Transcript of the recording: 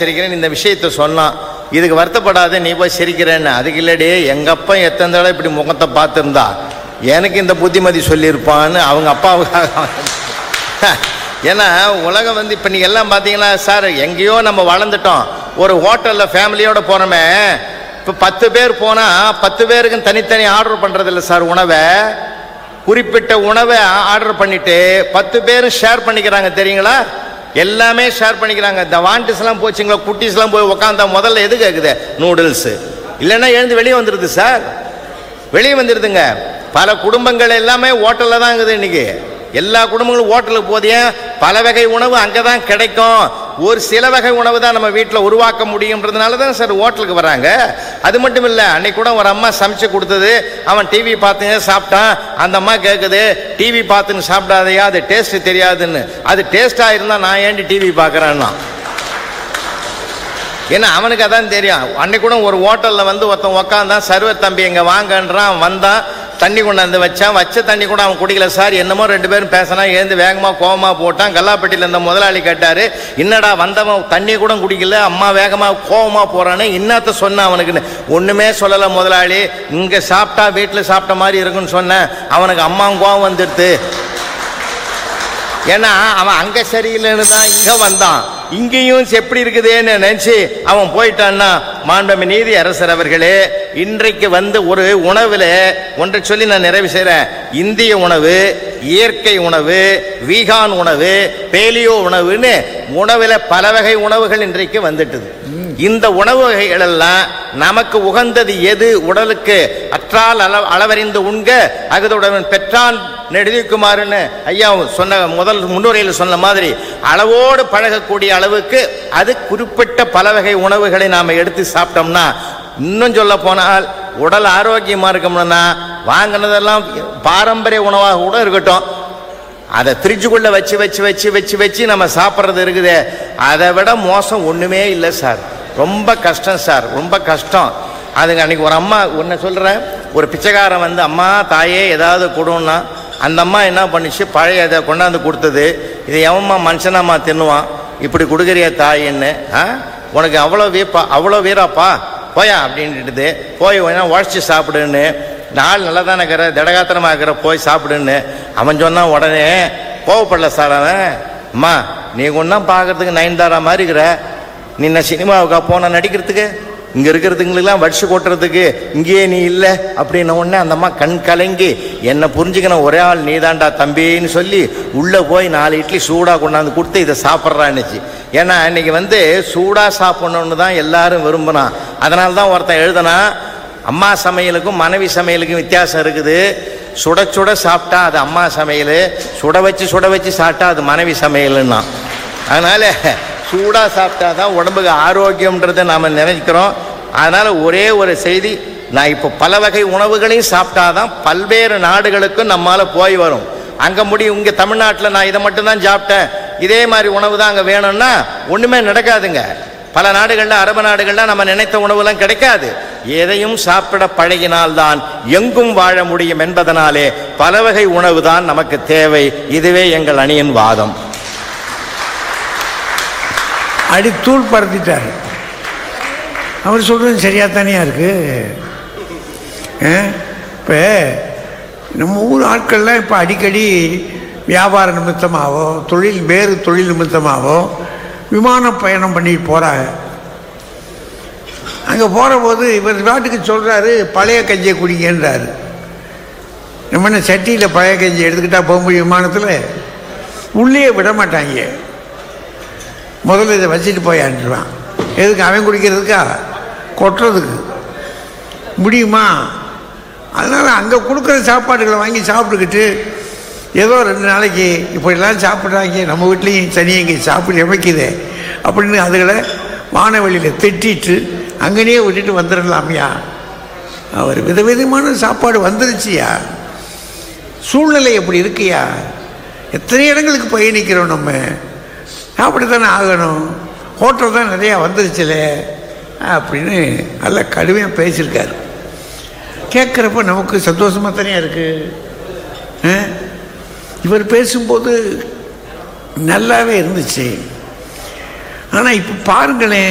சிரிக்கிறேன்னு இந்த விஷயத்த சொன்னான் இதுக்கு வருத்தப்படாத நீ போய் சிரிக்கிறேன்னு அதுக்கு இல்லடி எங்க அப்பா எத்தனை தடவை இப்படி முகத்தை பார்த்துருந்தா எனக்கு இந்த புத்திமதி சொல்லியிருப்பான்னு அவங்க அப்பாவுக்காக ஏன்னா உலகம் வந்து இப்போ நீங்கள் எல்லாம் பார்த்தீங்கன்னா சார் எங்கேயோ நம்ம வளர்ந்துட்டோம் ஒரு ஹோட்டலில் ஃபேமிலியோட போகிறோமே இப்போ பத்து பேர் போனால் பத்து பேருக்கு தனித்தனி ஆர்டர் பண்ணுறதில்ல சார் உணவை குறிப்பிட்ட உணவை ஆர்டர் பண்ணிட்டு பத்து பேரும் ஷேர் பண்ணிக்கிறாங்க தெரியுங்களா எல்லாமே ஷேர் பண்ணிக்கிறாங்க இந்த வாண்டிஸ்லாம் போச்சுங்களா குட்டீஸ்லாம் போய் உட்காந்தா முதல்ல எது கேட்குது நூடுல்ஸு இல்லைன்னா எழுந்து வெளியே வந்துடுது சார் வெளியே வந்துடுதுங்க பல குடும்பங்கள் எல்லாமே ஹோட்டலில் தான் இருக்குது இன்னைக்கு எல்லா குடும்பங்களும் ஹோட்டலுக்கு போதிய பல வகை உணவு அங்கே தான் கிடைக்கும் ஒரு சில வகை உணவு தான் நம்ம வீட்டில் உருவாக்க முடியுன்றதுனால தான் சார் ஹோட்டலுக்கு வராங்க அது மட்டும் இல்லை அன்னைக்கு கூட ஒரு அம்மா சமைச்சு கொடுத்தது அவன் டிவி பார்த்துங்க சாப்பிட்டான் அந்த அம்மா கேட்குது டிவி பார்த்துன்னு சாப்பிடாதையா அது டேஸ்ட் தெரியாதுன்னு அது டேஸ்டாக இருந்தால் நான் ஏன்டி டிவி பார்க்குறேன்னா ஏன்னா அவனுக்கு அதான் தெரியும் அன்னைக்கு கூட ஒரு ஹோட்டலில் வந்து ஒருத்தன் உக்காந்தான் சர்வர் தம்பி இங்கே வாங்கன்றான் வந்தான் தண்ணி கொண்டாந்து வச்சான் வச்ச தண்ணி கூட அவன் குடிக்கல சார் என்னமோ ரெண்டு பேரும் பேசினா ஏந்து வேகமாக கோவமாக போட்டான் கல்லாப்பட்டியில் இருந்த முதலாளி கேட்டார் என்னடா வந்தவன் தண்ணி கூட குடிக்கல அம்மா வேகமாக கோவமாக போகிறான்னு இன்னத்த சொன்னான் அவனுக்குன்னு ஒன்றுமே சொல்லலை முதலாளி இங்கே சாப்பிட்டா வீட்டில் சாப்பிட்ட மாதிரி இருக்குன்னு சொன்னேன் அவனுக்கு அம்மா கோவம் வந்துடுது ஏன்னா அவன் அங்க சரியில்லைன்னு தான் இங்க வந்தான் இங்கேயும் எப்படி இருக்குதுன்னு நினைச்சு அவன் போயிட்டான்னா மாண்புமிகு நீதி அரசர் அவர்களே இன்றைக்கு வந்து ஒரு உணவுல ஒன்றை சொல்லி நான் நிறைவு செய்றேன் இந்திய உணவு இயற்கை உணவு வீகான் உணவு பேலியோ உணவுன்னு உணவுல பல வகை உணவுகள் இன்றைக்கு வந்துட்டுது இந்த உணவு வகைகள் எல்லாம் நமக்கு உகந்தது எது உடலுக்கு அற்றால் அள அளவறிந்து உண்க அகதுடன் பெற்றான் நெடுதிக்குமாறுன்னு ஐயா சொன்ன முதல் முன்னுரையில் சொன்ன மாதிரி அளவோடு பழகக்கூடிய அளவுக்கு அது குறிப்பிட்ட பல வகை உணவுகளை நாம் எடுத்து சாப்பிட்டோம்னா இன்னும் சொல்ல போனால் உடல் ஆரோக்கியமா இருக்கணும்னா வாங்கினதெல்லாம் பாரம்பரிய உணவாக கூட இருக்கட்டும் அதை ஃப்ரிட்ஜுக்குள்ளே வச்சு வச்சு வச்சு வச்சு வச்சு நம்ம சாப்பிட்றது இருக்குது அதை விட மோசம் ஒன்றுமே இல்லை சார் ரொம்ப கஷ்டம் சார் ரொம்ப கஷ்டம் அதுங்க அன்னைக்கு ஒரு அம்மா ஒன்று சொல்கிறேன் ஒரு பிச்சைக்காரன் வந்து அம்மா தாயே ஏதாவது கொடுன்னா அந்த அம்மா என்ன பண்ணிச்சு பழைய இதை கொண்டாந்து கொடுத்தது இது எவன்மா மனுஷனாம்மா தின்னுவான் இப்படி கொடுக்குறிய தாயின்னு ஆ உனக்கு அவ்வளோ வீப்பா அவ்வளோ வீராப்பா போயா அப்படின்ட்டு போய் வேணா உழைச்சி சாப்பிடுன்னு நாள் நல்லா தானே இருக்கிற திடகாத்திரமாக இருக்கிற போய் சாப்பிடுன்னு அவன் சொன்னான் உடனே கோவப்படல சார் அவன் அம்மா நீ ஒன்றும் பார்க்கறதுக்கு நயன்தாரா மாதிரி இருக்கிற நீ என்ன சினிமாவுக்கா போன நடிக்கிறதுக்கு இங்கே இருக்கிறதுங்களுக்கெல்லாம் வடிச்சு கொட்டுறதுக்கு இங்கேயே நீ இல்லை அப்படின்ன உடனே அந்த அம்மா கண் கலங்கி என்னை புரிஞ்சுக்கணும் ஒரே ஆள் நீதான்டா தம்பின்னு சொல்லி உள்ளே போய் நாலு இட்லி சூடாக கொண்டாந்து கொடுத்து இதை சாப்பிட்றான்னுச்சு ஏன்னா இன்னைக்கு வந்து சூடாக சாப்பிடணுன்னு தான் எல்லாரும் விரும்புனான் அதனால தான் ஒருத்தன் எழுதுனா அம்மா சமையலுக்கும் மனைவி சமையலுக்கும் வித்தியாசம் இருக்குது சுட சுட சாப்பிட்டா அது அம்மா சமையல் சுட வச்சு சுட வச்சு சாப்பிட்டா அது மனைவி சமையல்னா அதனால சூடாக சாப்பிட்டா தான் உடம்புக்கு ஆரோக்கியம்ன்றதை நாம் நினைக்கிறோம் அதனால ஒரே ஒரு செய்தி நான் இப்போ பல வகை உணவுகளையும் சாப்பிட்டாதான் பல்வேறு நாடுகளுக்கும் நம்மால போய் வரும் அங்கே முடியும் இங்கே தமிழ்நாட்டில் நான் இதை மட்டும்தான் சாப்பிட்டேன் இதே மாதிரி உணவு தான் அங்கே வேணும்னா ஒன்றுமே நடக்காதுங்க பல நாடுகளில் அரபு நாடுகளில் நம்ம நினைத்த உணவுலாம் கிடைக்காது எதையும் சாப்பிட பழகினால்தான் எங்கும் வாழ முடியும் என்பதனாலே பல வகை உணவு தான் நமக்கு தேவை இதுவே எங்கள் அணியின் வாதம் அடி தூள் பறத்திட்டார் அவர் சொல்கிறது சரியாக தானே இருக்கு இப்போ நம்ம ஊர் ஆட்கள்லாம் இப்போ அடிக்கடி வியாபார நிமித்தமாகவோ தொழில் வேறு தொழில் நிமித்தமாகவோ விமான பயணம் பண்ணி போகிறாங்க அங்கே போகிற போது இவர் நாட்டுக்கு சொல்கிறாரு பழைய கஞ்சியை குடிங்கன்றாரு நம்ம என்ன சட்டியில் பழைய கஞ்சி எடுத்துக்கிட்டா போக முடியும் விமானத்தில் உள்ளே விட மாட்டாங்க முதல்ல இதை வச்சுட்டு போயான்றான் எதுக்கு அவன் குடிக்கிறதுக்கா கொட்டுறதுக்கு முடியுமா அதனால் அங்கே கொடுக்குற சாப்பாடுகளை வாங்கி சாப்பிட்டுக்கிட்டு ஏதோ ரெண்டு நாளைக்கு இப்படிலாம் சாப்பிட்றாங்க நம்ம வீட்லேயும் சனியை இங்கே சாப்பிட்டு எமைக்குதே அப்படின்னு அதுகளை வானவெளியில் திட்டிட்டு அங்கேயே விட்டுட்டு வந்துடலாமையா அவர் விதவிதமான சாப்பாடு வந்துருச்சியா சூழ்நிலை எப்படி இருக்குயா எத்தனை இடங்களுக்கு பயணிக்கிறோம் நம்ம அப்படித்தானே ஆகணும் ஹோட்டல் தான் நிறையா வந்துருச்சுலே அப்படின்னு நல்லா கடுமையாக பேசியிருக்காரு கேட்குறப்ப நமக்கு சந்தோஷமாக தானே இருக்குது இவர் பேசும்போது நல்லாவே இருந்துச்சு ஆனால் இப்போ பாருங்களேன்